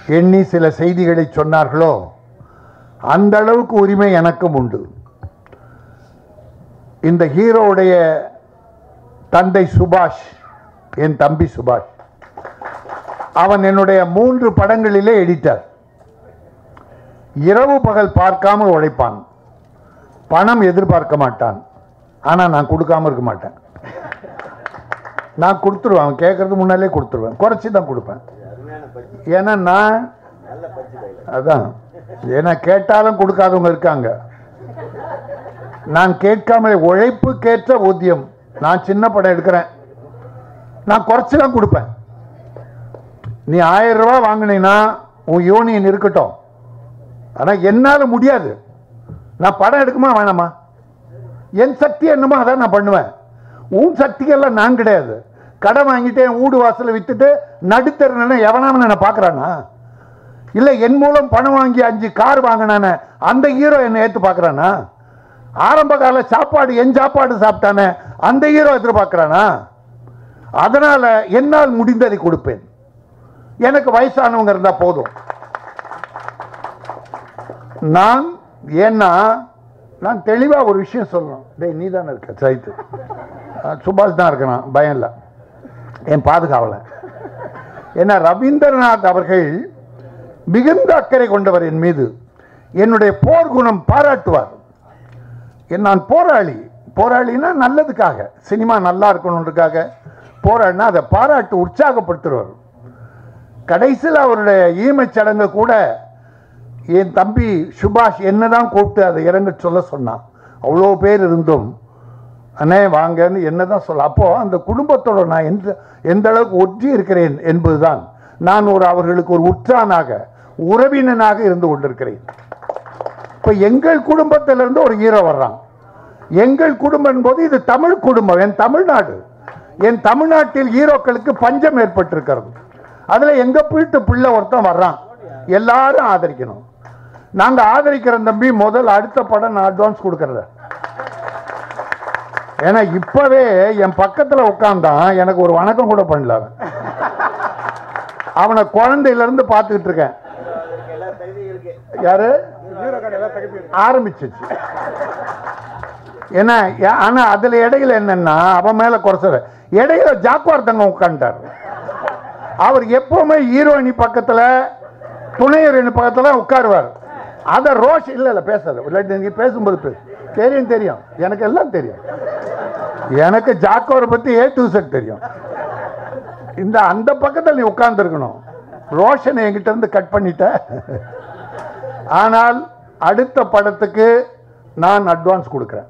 எண்ணி சில செய்திகளை சொன்னார்களோ அந்த அளவுக்கு உரிமை எனக்கும் உண்டு இந்த ஹீரோவுடைய தந்தை சுபாஷ் என் தம்பி சுபாஷ் அவன் என்னுடைய மூன்று படங்களிலே எடிட்டர் இரவு பகல் பார்க்காம உழைப்பான் பணம் எதிர்பார்க்க மாட்டான் ஆனால் நான் கொடுக்காம இருக்க மாட்டேன் நான் கொடுத்துருவேன் அவன் கேட்கறதுக்கு முன்னாலே கொடுத்துருவேன் குறைச்சி தான் கொடுப்பேன் ஏன்னா நான் அதான் ஏன்னா கேட்டாலும் கொடுக்காதவங்க இருக்காங்க நான் கேட்காம உழைப்புக்கேற்ற ஊதியம் நான் சின்ன படம் எடுக்கிறேன் நான் குறைச்சி தான் கொடுப்பேன் நீ ஆயிரம் ரூபாய் வாங்கினீன்னா உன் யூனியன் இருக்கட்டும் ஆனால் என்னால் முடியாது நான் படம் எடுக்குமா வேணாமா என் சக்தி என்னமோ அதான் நான் பண்ணுவேன் உன் சக்திக்கெல்லாம் நான் கிடையாது கடன் வாங்கிட்டு என் வீடு வாசலை வித்துட்டு நடுத்தருன்னு எவனாம என்ன பார்க்குறானா இல்லை என் மூலம் பணம் வாங்கி அஞ்சு கார் வாங்கினானே அந்த ஹீரோ என்னை ஏற்று பார்க்குறானா ஆரம்ப கால சாப்பாடு என் சாப்பாடு சாப்பிட்டானே அந்த ஹீரோ எதிர்பார்க்குறானா அதனால் என்னால் முடிந்ததை கொடுப்பேன் எனக்கு வயசானவங்க இருந்தால் போதும் நான் ஏன்னா நான் தெளிவாக ஒரு விஷயம் சொல்லணும் டேய் நீ தானே இருக்க சைத்து அஹ் சுபாஷ் தான் இருக்கிறான் பயம் இல்லை என் பாதுகாவலை ஏன்னா ரவீந்திரநாத் அவர்கள் மிகுந்த அக்கறை கொண்டவர் என் மீது என்னுடைய போர் குணம் பாராட்டுவார் என் நான் போராளி போராளினா நல்லதுக்காக சினிமா நல்லா இருக்கணுன்றதுக்காக போராடினா அதை பாராட்டு உற்சாகப்படுத்துறவர் கடைசியில் அவருடைய ஈமச் சடங்கு கூட என் தம்பி சுபாஷ் என்னதான் கூப்பிட்டு அதை இறங்க சொல்ல சொன்னான் அவ்வளோ பேர் இருந்தும் அண்ணே வாங்கன்னு என்னதான் சொல்ல அப்போ அந்த குடும்பத்தோட நான் எந்த எந்த அளவுக்கு ஒற்றி இருக்கிறேன் என்பதுதான் நான் ஒரு அவர்களுக்கு ஒரு உற்றானாக உறவினனாக இருந்து கொண்டிருக்கிறேன் இப்போ எங்கள் குடும்பத்திலிருந்து ஒரு ஹீரோ வர்றான் எங்கள் குடும்பம் போது இது தமிழ் குடும்பம் என் தமிழ்நாடு என் தமிழ்நாட்டில் ஹீரோக்களுக்கு பஞ்சம் ஏற்பட்டிருக்கிறது அதில் எங்க வீட்டு பிள்ளை ஒருத்தன் வர்றான் எல்லாரும் ஆதரிக்கணும் நாங்க ஆதரிக்கிற தம்பி முதல் அடுத்த படம் நான் அட்வான்ஸ் கொடுக்கறத ஏன்னா இப்பவே என் பக்கத்துல உட்காந்தான் எனக்கு ஒரு வணக்கம் கூட பண்ணல அவன் அவனை குழந்தையில இருந்து பார்த்துக்கிட்டு இருக்கேன் யாரு ஆரம்பிச்சிச்சு ஏன்னா யா- ஆனா அதுல இடையில என்னன்னா அவன் மேல குறைச்சல இடையில ஜாக்குவார் தங்கம் உட்காந்துட்டார் அவர் எப்பவுமே ஹீரோயினி பக்கத்துல துணை ஹீரோயினி பக்கத்துல உட்காருவார் அத ரோஷ் இல்ல இல்ல பேசாத இல்லாட்டி நீங்க பேசும்போது பேசு தெரியும் தெரியும் எனக்கு எல்லாம் தெரியும் எனக்கு ஜாக்கோரை பத்தி ஏ டு செட் தெரியும் இந்த அந்த பக்கத்தில் நீ உட்கார்ந்துருக்கணும் ரோஷனை என்கிட்ட இருந்து கட் பண்ணிட்ட ஆனால் அடுத்த படத்துக்கு நான் அட்வான்ஸ் கொடுக்குறேன்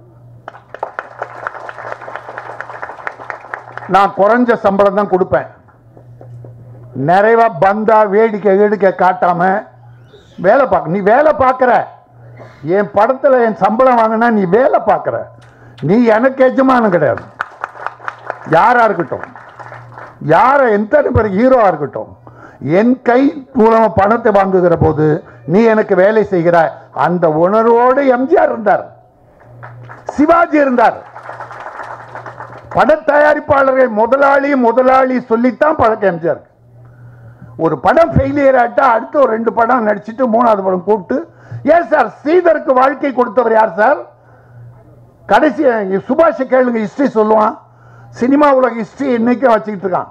நான் குறைஞ்ச சம்பளம் தான் கொடுப்பேன் நிறைவா பந்தா வேடிக்கை வேடிக்கை காட்டாம வேலை பார்க்க நீ வேலை பார்க்குற என் படத்தில் என் சம்பளம் வாங்கினா நீ வேலை பார்க்குற நீ எனக்கு எஜமானம் கிடையாது யாரா இருக்கட்டும் யாரை எத்தனை பேர் ஹீரோவா இருக்கட்டும் என் கை மூலமா பணத்தை வாங்குகிற போது நீ எனக்கு வேலை செய்கிற அந்த உணர்வோடு எம்ஜிஆர் இருந்தார் சிவாஜி இருந்தார் பட தயாரிப்பாளர்கள் முதலாளி முதலாளி சொல்லித்தான் பழக்கம் எம்ஜிஆர் ஒரு படம் ஃபெயிலியர் ஆட்டா அடுத்து ஒரு ரெண்டு படம் நடிச்சிட்டு மூணாவது படம் கூப்பிட்டு ஏன் சார் ஸ்ரீதருக்கு வாழ்க்கை கொடுத்தவர் யார் சார் கடைசி சுபாஷ் கேளுங்க ஹிஸ்டரி சொல்லுவான் சினிமா உலக ஹிஸ்டரி இன்னைக்கும் வச்சுக்கிட்டு இருக்கான்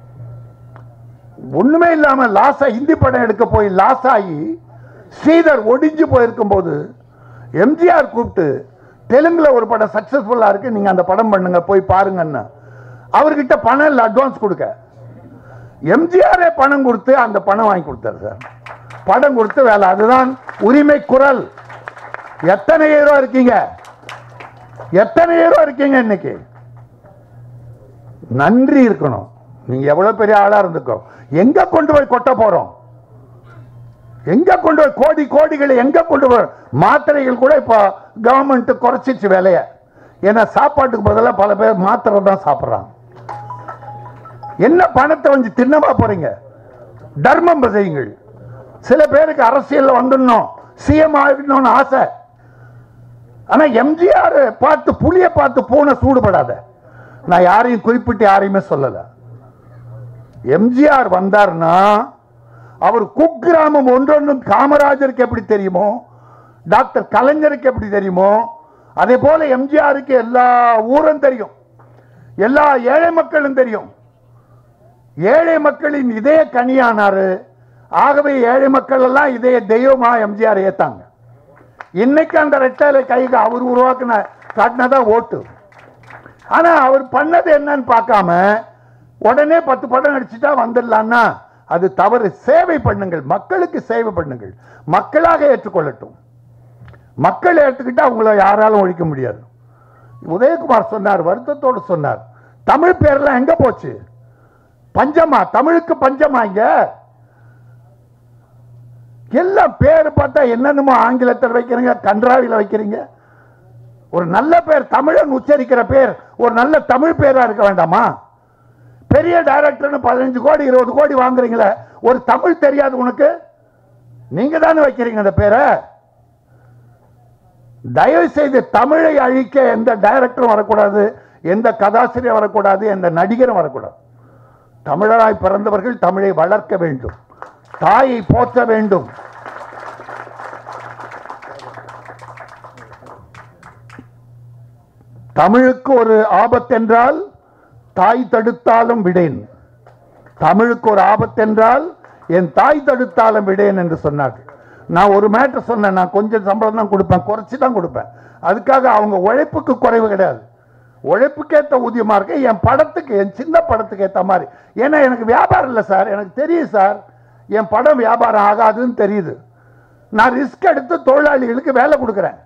ஒண்ணுமே இல்லாம லாஸா ஹிந்தி படம் எடுக்க போய் லாஸ் ஆகி ஸ்ரீதர் ஒடிஞ்சு போயிருக்கும் போது எம்ஜிஆர் கூப்பிட்டு தெலுங்குல ஒரு படம் சக்சஸ்ஃபுல்லா இருக்கு நீங்க அந்த படம் பண்ணுங்க போய் பாருங்கன்னு அவர்கிட்ட பணம் இல்லை அட்வான்ஸ் கொடுக்க எம்ஜிஆரே பணம் கொடுத்து அந்த பணம் வாங்கி கொடுத்தாரு சார் படம் கொடுத்து வேலை அதுதான் உரிமை குரல் எத்தனை ஹீரோ இருக்கீங்க எத்தனை ஹீரோ இருக்கீங்க இன்னைக்கு நன்றி இருக்கணும் நீங்க எவ்வளவு பெரிய ஆளா இருந்துக்கோ எங்க கொண்டு போய் கொட்ட போறோம் எங்க கொண்டு போய் கோடி கோடிகளை எங்க கொண்டு போய் மாத்திரைகள் கூட இப்போ கவர்மெண்ட் குறைச்சிச்சு விலைய ஏன்னா சாப்பாட்டுக்கு பதிலாக பல பேர் மாத்திரை தான் சாப்பிட்றாங்க என்ன பணத்தை வந்து தின்னமா போறீங்க தர்மம் செய்யுங்கள் சில பேருக்கு அரசியல்ல வந்துடணும் சிஎம் ஆகணும்னு ஆசை ஆனா எம்ஜிஆர் பார்த்து புளிய பார்த்து பூனை சூடுபடாத நான் யாரையும் குறிப்பிட்டு யாரையுமே சொல்லல எம்ஜிஆர் வந்தார்னா அவர் குக்கிராமம் ஒன்றொன்றும் காமராஜருக்கு எப்படி தெரியுமோ டாக்டர் கலைஞருக்கு எப்படி தெரியுமோ அதே போல எம்ஜிஆருக்கு எல்லா ஊரும் தெரியும் எல்லா ஏழை மக்களும் தெரியும் ஏழை மக்களின் இதய கனியானாரு ஆகவே ஏழை மக்கள் எல்லாம் இதய தெய்வமா எம்ஜிஆர் ஏத்தாங்க இன்னைக்கு அந்த ரெட்டலை கைக்கு அவர் உருவாக்குன காட்டினதான் ஓட்டு ஆனா அவர் பண்ணது என்னன்னு பார்க்காம உடனே பத்து படம் நடிச்சுட்டா வந்துடலான்னா அது தவறு சேவை பண்ணுங்கள் மக்களுக்கு சேவை பண்ணுங்கள் மக்களாக ஏற்றுக்கொள்ளட்டும் மக்கள் ஏற்றுக்கிட்டா அவங்கள யாராலும் ஒழிக்க முடியாது உதயகுமார் சொன்னார் வருத்தத்தோடு சொன்னார் தமிழ் பேர்லாம் எங்க போச்சு பஞ்சமா தமிழுக்கு பஞ்சமா இங்க எல்லாம் பேர் பார்த்தா என்னென்னமோ ஆங்கிலத்தில் வைக்கிறீங்க கன்றாவில வைக்கிறீங்க ஒரு நல்ல பேர் தமிழன் உச்சரிக்கிற பேர் ஒரு நல்ல தமிழ் பேரா இருக்க வேண்டாமா பெரிய டைரக்டர்னு பதினஞ்சு கோடி இருபது கோடி வாங்குறீங்களே ஒரு தமிழ் தெரியாது உனக்கு நீங்க தானே வைக்கிறீங்க அந்த பேரை தயவு செய்து தமிழை அழிக்க எந்த டைரக்டரும் வரக்கூடாது எந்த கதாசிரியர் வரக்கூடாது எந்த நடிகரும் வரக்கூடாது தமிழராய் பிறந்தவர்கள் தமிழை வளர்க்க வேண்டும் தாயை போற்ற வேண்டும் தமிழுக்கு ஒரு ஆபத்தென்றால் தாய் தடுத்தாலும் விடேன் தமிழுக்கு ஒரு ஆபத்தென்றால் என் தாய் தடுத்தாலும் விடேன் என்று சொன்னார்கள் நான் ஒரு மேட்டர் சொன்னேன் நான் கொஞ்சம் சம்பளம் தான் கொடுப்பேன் குறைச்சி தான் கொடுப்பேன் அதுக்காக அவங்க உழைப்புக்கு குறைவு கிடையாது உழைப்புக்கேற்ற ஊதியமா இருக்கு என் படத்துக்கு என் சின்ன படத்துக்கு ஏற்ற மாதிரி ஏன்னா எனக்கு வியாபாரம் இல்லை சார் எனக்கு தெரியும் சார் என் படம் வியாபாரம் ஆகாதுன்னு தெரியுது நான் ரிஸ்க் எடுத்து தொழிலாளிகளுக்கு வேலை கொடுக்குறேன்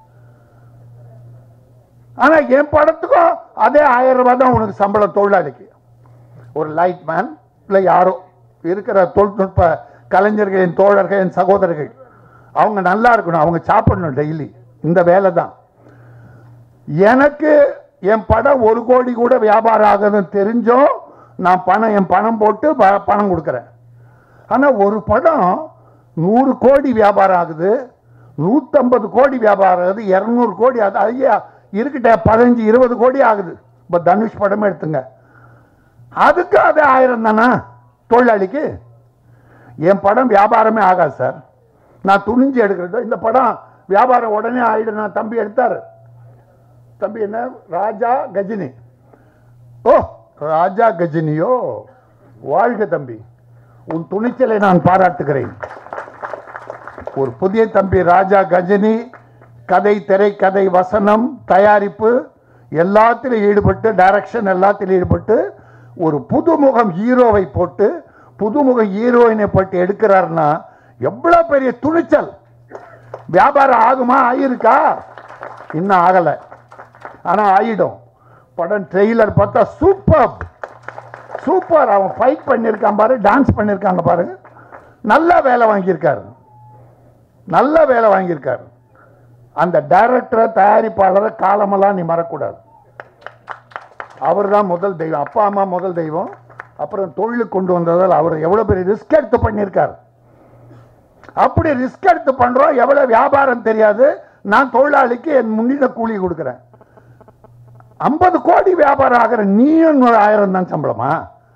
ஆனா என் படத்துக்கும் அதே ஆயிரம் ரூபாய் தான் உனக்கு சம்பளம் தொழிலாளிக்கு ஒரு லைட் மேன் இல்லை யாரோ இருக்கிற தொழில்நுட்ப கலைஞர்கள் என் தோழர்கள் என் சகோதரர்கள் அவங்க நல்லா இருக்கணும் அவங்க சாப்பிடணும் டெய்லி இந்த வேலை தான் எனக்கு என் படம் ஒரு கோடி கூட வியாபாரம் ஆகுதுன்னு தெரிஞ்சும் நான் பணம் என் பணம் போட்டு ப- பணம் கொடுக்குறேன் ஆனால் ஒரு படம் நூறு கோடி வியாபாரம் ஆகுது நூற்றம்பது கோடி வியாபாரம் ஆகுது இரநூறு கோடி ஆகுது ஐயா இருக்கட்ட பதினஞ்சு இருபது கோடி ஆகுது இப்போ தனுஷ் படமே எடுத்துங்க அதுக்கு அது ஆயிரம் தானா தொழிலாளிக்கு என் படம் வியாபாரமே ஆகாது சார் நான் துணிஞ்சு எடுக்கிறது இந்த படம் வியாபாரம் உடனே ஆயிடும் நான் தம்பி எடுத்தாரு தம்பி என்ன ராஜா கஜினி ஓ ராஜா கஜினியோ வாழ்க தம்பி உன் துணிச்சலை நான் பாராட்டுகிறேன் ஒரு புதிய தம்பி ராஜா கஜினி கதை திரைக்கதை வசனம் தயாரிப்பு எல்லாத்திலும் ஈடுபட்டு டைரக்ஷன் எல்லாத்திலும் ஈடுபட்டு ஒரு புதுமுகம் ஹீரோவை போட்டு புதுமுக ஹீரோயினை போட்டு எடுக்கிறாருன்னா எவ்வளவு பெரிய துணிச்சல் வியாபாரம் ஆகுமா ஆயிருக்கா இன்னும் ஆகலை ஆனா ஆயிடும் படம் ட்ரெய்லர் பார்த்தா சூப்பர் சூப்பர் அவன் ஃபைட் பண்ணியிருக்கான் பாரு டான்ஸ் பண்ணியிருக்காங்க பாருங்க நல்ல வேலை வாங்கியிருக்காரு நல்ல வேலை வாங்கியிருக்காரு அந்த டைரக்டரை தயாரிப்பாளரை காலமெல்லாம் நீ மறக்கூடாது அவர் தான் முதல் தெய்வம் அப்பா அம்மா முதல் தெய்வம் அப்புறம் தொழிலுக்கு கொண்டு வந்ததால் அவர் எவ்வளோ பெரிய ரிஸ்க் எடுத்து பண்ணியிருக்காரு அப்படி ரிஸ்க் எடுத்து பண்றோம் எவ்வளவு வியாபாரம் தெரியாது நான் தொழிலாளிக்கு என் முன்னிட கூலி கொடுக்குறேன் ஐம்பது கோடி வியாபாரம் ஆகிற நீயும் நூறு ஆயிரம் தான் சம்பளமா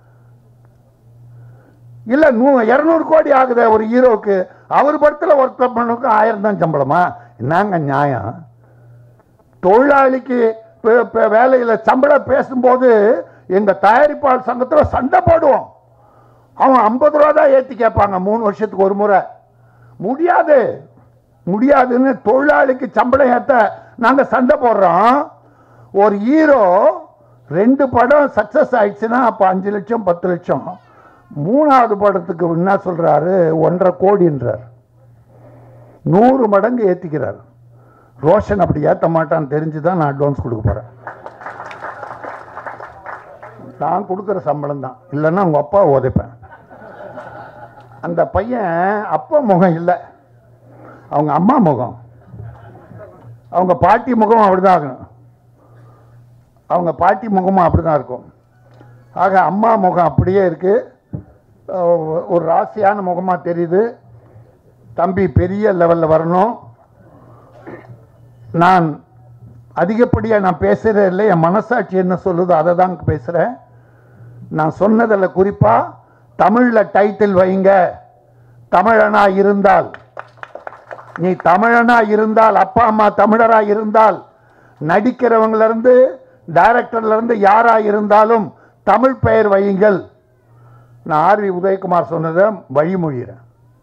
இல்ல நூ இருநூறு கோடி ஆகுதே ஒரு ஹீரோவுக்கு அவர் படத்துல ஒருத்தர் பண்ணுக்கு ஆயிரம் தான் சம்பளமா என்னங்க நியாயம் தொழிலாளிக்கு பே- பே- வேலையில சம்பளம் பேசும்போது எங்க தயாரிப்பாளர் சங்கத்துல சண்டை போடுவோம் அவன் ஐம்பது ரூபா தான் ஏத்தி கேட்பாங்க மூணு வருஷத்துக்கு ஒரு முறை முடியாது முடியாதுன்னு தொழிலாளிக்கு சம்பளம் ஏத்த நாங்க சண்டை போடுறோம் ஒரு ஹீரோ ரெண்டு படம் சக்சஸ் ஆயிடுச்சுன்னா அப்போ அஞ்சு லட்சம் பத்து லட்சம் மூணாவது படத்துக்கு என்ன சொல்றாரு ஒன்றரை கோடின்றார் நூறு மடங்கு ஏத்திக்கிறார் ரோஷன் அப்படி ஏத்த மாட்டான்னு தெரிஞ்சு தான் நான் அட்வான்ஸ் கொடுக்க போறேன் நான் கொடுக்குற சம்பளம் தான் இல்லைன்னா உங்க அப்பா உதைப்பேன் அந்த பையன் அப்பா முகம் இல்லை அவங்க அம்மா முகம் அவங்க பாட்டி முகம் அப்படிதான் ஆகணும் அவங்க பாட்டி முகமும் அப்படிதான் இருக்கும் ஆக அம்மா முகம் அப்படியே இருக்கு அஹ் ஒரு ராசியான முகமா தெரியுது தம்பி பெரிய லெவலில் வரணும் நான் அதிகப்படியாக நான் பேசுகிறேன் இல்லை என் மனசாட்சி என்ன சொல்லுதோ அதை தான் பேசுகிறேன் நான் சொன்னதில் குறிப்பாக தமிழில் டைட்டில் வைங்க தமிழனா இருந்தால் நீ தமிழனா இருந்தால் அப்பா அம்மா தமிழரா இருந்தால் நடிக்கிறவங்கள இருந்து டைரக்டர்ல இருந்து யாரா இருந்தாலும் தமிழ் பெயர் வையுங்கள் நான் ஆர்வி உதயகுமார் சொன்னதை வழிமொழிகிறேன்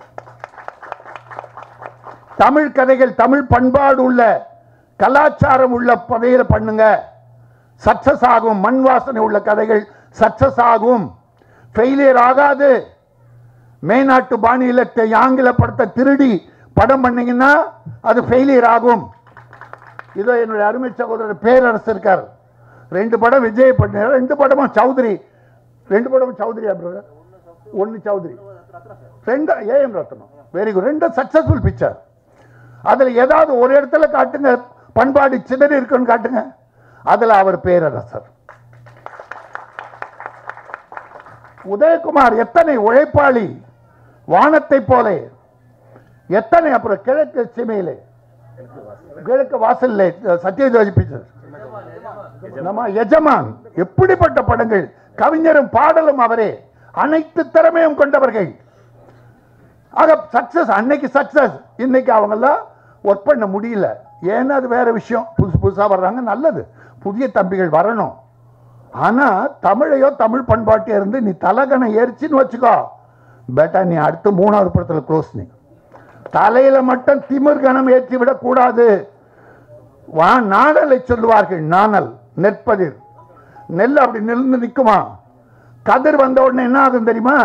தமிழ் கதைகள் தமிழ் பண்பாடு உள்ள கலாச்சாரம் உள்ள பதையில பண்ணுங்க சக்சஸ் ஆகும் மண் வாசனை உள்ள கதைகள் சக்சஸ் ஆகும் ஃபெயிலியர் ஆகாது மேநாட்டு பாணியில தெ- ஆங்கில படத்தை திருடி படம் பண்ணீங்கன்னா அது ஃபெயிலியர் ஆகும் இதோ என்னுடைய அருமை சகோதரர் பேரரசு இருக்கார் ரெண்டு படம் விஜய் பண்ணார் ரெண்டு படமும் சௌத்ரி ரெண்டு படமும் சௌத்ரியா பிரதர் ஒன்னு சௌத்ரி ரெண்டு ஏஎம் ரத்னம் வெரி குட் ரெண்டு சக்சஸ்ஃபுல் பிக்சர் அதுல ஏதாவது ஒரு இடத்துல காட்டுங்க பண்பாடு சிதறி இருக்குன்னு காட்டுங்க அதுல அவர் பேரரசர் உதயகுமார் எத்தனை உழைப்பாளி வானத்தை போல எத்தனை அப்புறம் கிழக்கு சீமையிலே கிழக்கு வாசல்ல சத்யஜோதி பிக்சர் நம்ம எஜமான் எப்படிப்பட்ட படங்கள் கவிஞரும் பாடலும் அவரே அனைத்து திறமையும் கொண்டவர்கள் ஆக சக்சஸ் அன்னைக்கு சக்சஸ் இன்னைக்கு அவங்கெல்லாம் ஒர்க் பண்ண முடியல ஏன்னா அது வேற விஷயம் புதுசு புதுசாக வர்றாங்க நல்லது புதிய தம்பிகள் வரணும் ஆனா தமிழையோ தமிழ் பண்பாட்டையோ இருந்து நீ தலகனை ஏறிச்சின்னு வச்சுக்கோ பேட்டா நீ அடுத்து மூணாவது படத்துல க்ளோஸ் நீ தலையில மட்டும் திமிர் கணம் ஏற்றி விடக்கூடாது வா நாணலை சொல்லுவார்கள் நாணல் நெற்பதிர் நெல் அப்படி நின்று நிற்குமா கதிர் வந்த உடனே என்ன ஆகும் தெரியுமா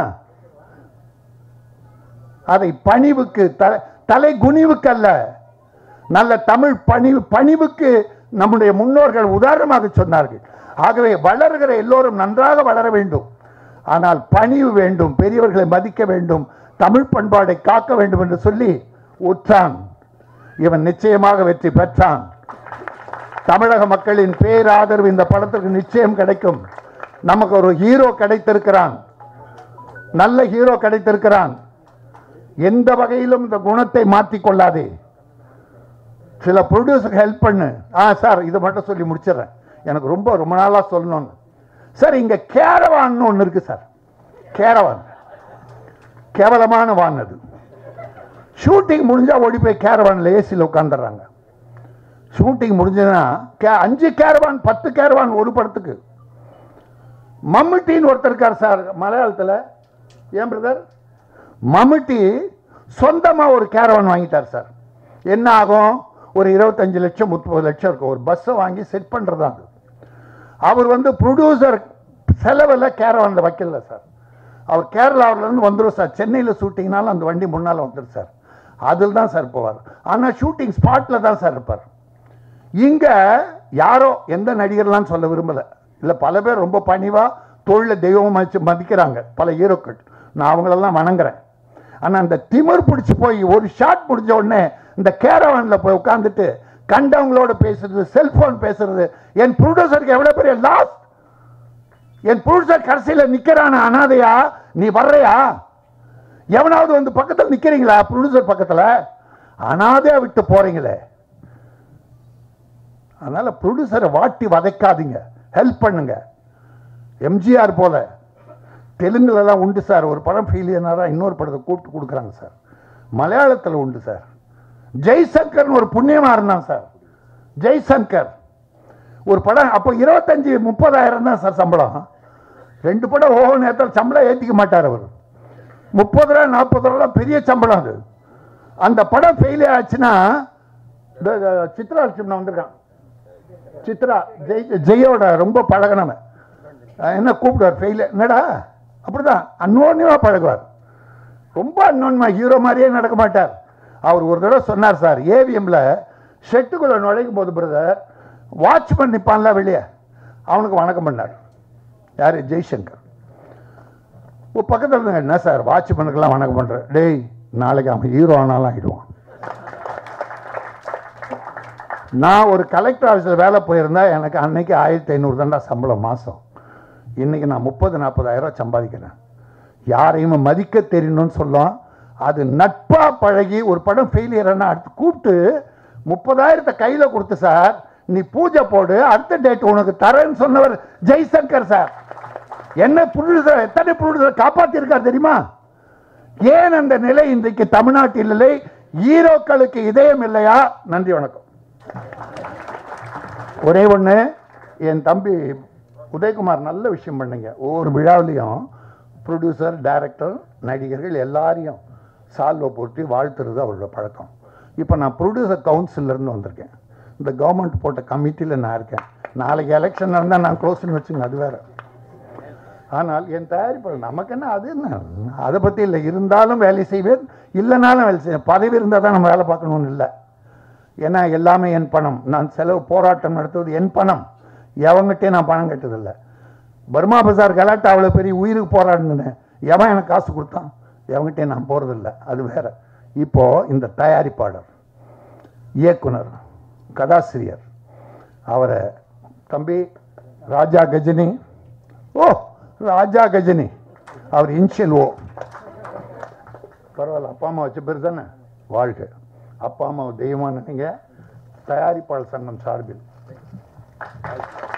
அதை பணிவுக்கு த- தலை குனிவுக்கு அல்ல நல்ல தமிழ் பணிவு பணிவுக்கு நம்முடைய முன்னோர்கள் உதாரணமாக சொன்னார்கள் ஆகவே வளர்கிற எல்லோரும் நன்றாக வளர வேண்டும் ஆனால் பணிவு வேண்டும் பெரியவர்களை மதிக்க வேண்டும் தமிழ் பண்பாடை காக்க வேண்டும் என்று சொல்லி உற்றான் இவன் நிச்சயமாக வெற்றி பெற்றான் தமிழக மக்களின் பேராதரவு இந்த படத்திற்கு நிச்சயம் கிடைக்கும் நமக்கு ஒரு ஹீரோ கிடைத்திருக்கிறான் நல்ல ஹீரோ கிடைத்திருக்கிறான் எந்த வகையிலும் இந்த குணத்தை மாற்றிக் கொள்ளாதே சில ப்ரொடியூசருக்கு ஹெல்ப் பண்ணு ஆ சார் இதை மட்டும் சொல்லி முடிச்சிடுறேன் எனக்கு ரொம்ப ரொம்ப நாளாக சொல்லணும்னு சார் இங்கே கேரவான்னு ஒன்று இருக்கு சார் கேரவான் கேவலமான வான் அது ஷூட்டிங் முடிஞ்சா ஓடி போய் கேரவான்ல ஏசியில் உட்காந்துடுறாங்க ஷூட்டிங் முடிஞ்சதுன்னா கே அஞ்சு கேரவான் பத்து கேரவான் ஒரு படத்துக்கு மம்முட்டின்னு ஒருத்தர் இருக்கார் சார் மலையாளத்தில் ஏன் பிரதர் மம்முட்டி சொந்தமாக ஒரு கேரவான் வாங்கிட்டார் சார் என்ன ஆகும் ஒரு இருபத்தஞ்சு லட்சம் முப்பது லட்சம் இருக்கும் ஒரு பஸ்ஸை வாங்கி செட் பண்ணுறது அது அவர் வந்து ப்ரொடியூசர் செலவில் கேரவானில் வைக்கல சார் அவர் கேரளாவிலேருந்து வந்துடும் சார் சென்னையில் ஷூட்டிங்னாலும் அந்த வண்டி முன்னால் வந்துடும் சார் அதில் தான் சார் போவார் ஆனால் ஷூட்டிங் ஸ்பாட்டில் தான் சார் இருப்பார் இங்கே யாரோ எந்த நடிகர்லாம் சொல்ல விரும்பலை இல்லை பல பேர் ரொம்ப பணிவாக தொழிலை தெய்வம் வச்சு மதிக்கிறாங்க பல ஹீரோக்கள் நான் அவங்களெல்லாம் வணங்குறேன் ஆனால் அந்த திமிர் பிடிச்சி போய் ஒரு ஷாட் முடிஞ்ச உடனே இந்த கேரவானில் போய் உட்காந்துட்டு கண்டவங்களோட பேசுறது செல்போன் பேசுறது என் ப்ரொடியூசருக்கு எவ்வளோ பெரிய லாஸ் என் ப்ரொடியூசர் கடைசியில் நிற்கிறான அனாதையா நீ வர்றையா எவனாவது வந்து பக்கத்தில் நிற்கிறீங்களா ப்ரொடியூசர் பக்கத்தில் அனாதையா விட்டு போறீங்களே அதனால ப்ரொடியூசரை வாட்டி வதைக்காதீங்க ஹெல்ப் பண்ணுங்க எம்ஜிஆர் போல தெலுங்குலலாம் உண்டு சார் ஒரு படம் ஃபெயிலியர்னாரா இன்னொரு படத்தை கூப்பிட்டு கொடுக்குறாங்க சார் மலையாளத்தில் உண்டு சார் ஜெய்சங்கர்னு ஒரு புண்ணியமாக இருந்தான் சார் ஜெய்சங்கர் ஒரு படம் அப்போ இருபத்தஞ்சி முப்பதாயிரம் தான் சார் சம்பளம் ரெண்டு படம் ஓஹோ நேரத்தில் சம்பளம் ஏற்றிக்க மாட்டார் அவர் முப்பது ரூபா நாற்பது ரூபா பெரிய சம்பளம் அது அந்த படம் ஃபெயிலியர் ஆச்சுன்னா இந்த- இந்த சித்ரா லட்சுமணன் வந்திருக்கான் சித்ரா ஜெய் ஜெயோட ரொம்ப பழகினவன் அஹ் என்ன கூப்பிடுவார் ஃபெயிலியர் என்னடா அப்படிதான் அன்னோன்யமாக பழகுவார் ரொம்ப அன்னோன்மா ஹீரோ மாதிரியே நடக்க மாட்டார் அவர் ஒரு தடவை சொன்னார் சார் ஏவிஎம்ல ஷெட்டுக்குள்ள நுழைக்கும் போது பிரதர் வாட்ச்மேன் நிற்பான்ல வெளியே அவனுக்கு வணக்கம் பண்ணார் யார் ஜெய்சங்கர் ஒரு பக்கத்தில் இருந்தாங்க என்ன சார் வாட்ச்மேனுக்கெல்லாம் வணக்கம் பண்ணுறேன் டேய் நாளைக்கு அவன் ஹீரோ ஆனாலும் ஆகிடுவான் நான் ஒரு கலெக்டர் ஆஃபீஸில் வேலை போயிருந்தா எனக்கு அன்னைக்கு ஆயிரத்தி ஐநூறு தாண்டா சம்பளம் மாதம் இன்னைக்கு நான் முப்பது நாற்பதாயிரம் சம்பாதிக்கிறேன் யாரையும் மதிக்க தெரியணும்னு சொல்லும் அது நட்பா பழகி ஒரு படம் ஃபெயிலியர் அடுத்து கூப்பிட்டு முப்பதாயிரத்தை கையில் கொடுத்து சார் நீ பூஜை போடு அடுத்த டேட் உனக்கு தரேன்னு சொன்னவர் ஜெய்சங்கர் சார் என்ன ப்ரொடியூசர் எத்தனை ப்ரொடியூசர் காப்பாத்திருக்கார் தெரியுமா ஏன் அந்த நிலை இன்றைக்கு தமிழ்நாட்டில் இல்லை ஈரோக்களுக்கு இதயம் இல்லையா நன்றி வணக்கம் ஒரே ஒன்று என் தம்பி உதயகுமார் நல்ல விஷயம் பண்ணுங்க ஒவ்வொரு விழாவிலையும் ப்ரொடியூசர் டைரக்டர் நடிகர்கள் எல்லாரையும் சால்வை போட்டு வாழ்த்துறது அவரோட பழக்கம் இப்போ நான் ப்ரொடியூசர் கவுன்சிலிருந்து வந்திருக்கேன் இந்த கவர்மெண்ட் போட்ட கமிட்டியில் நான் இருக்கேன் நாளைக்கு எலெக்ஷன் நடந்தால் நான் க்ளோஸ்னு வச்சுங்க அது வேற ஆனால் என் தயாரிப்பாளர் நமக்கு என்ன அது என்ன அதை பற்றி இல்லை இருந்தாலும் வேலை செய்வேன் இல்லைனாலும் வேலை செய்வேன் பதவி இருந்தால் தான் நம்ம வேலை பார்க்கணும்னு இல்லை ஏன்னா எல்லாமே என் பணம் நான் செலவு போராட்டம் நடத்துவது என் பணம் எவங்கிட்டே நான் பணம் கட்டதில்லை பர்மா பசார் கலாட்டா அவ்வளோ பெரிய உயிருக்கு போராடினேன் எவன் எனக்கு காசு கொடுத்தான் எவங்கிட்டே நான் போகிறதில்ல அது வேற இப்போ இந்த தயாரிப்பாளர் இயக்குனர் கதாசிரியர் அவரை தம்பி ராஜா கஜினி ஓ ராஜா கஜினி அவர் இன்ஷியல் ஓ பரவாயில்ல அப்பா அம்மா வச்ச பேர் தானே வாழ்க அப்பா அம்மா தெய்வமாக நினைங்க தயாரிப்பாளர் சங்கம் சார்பில்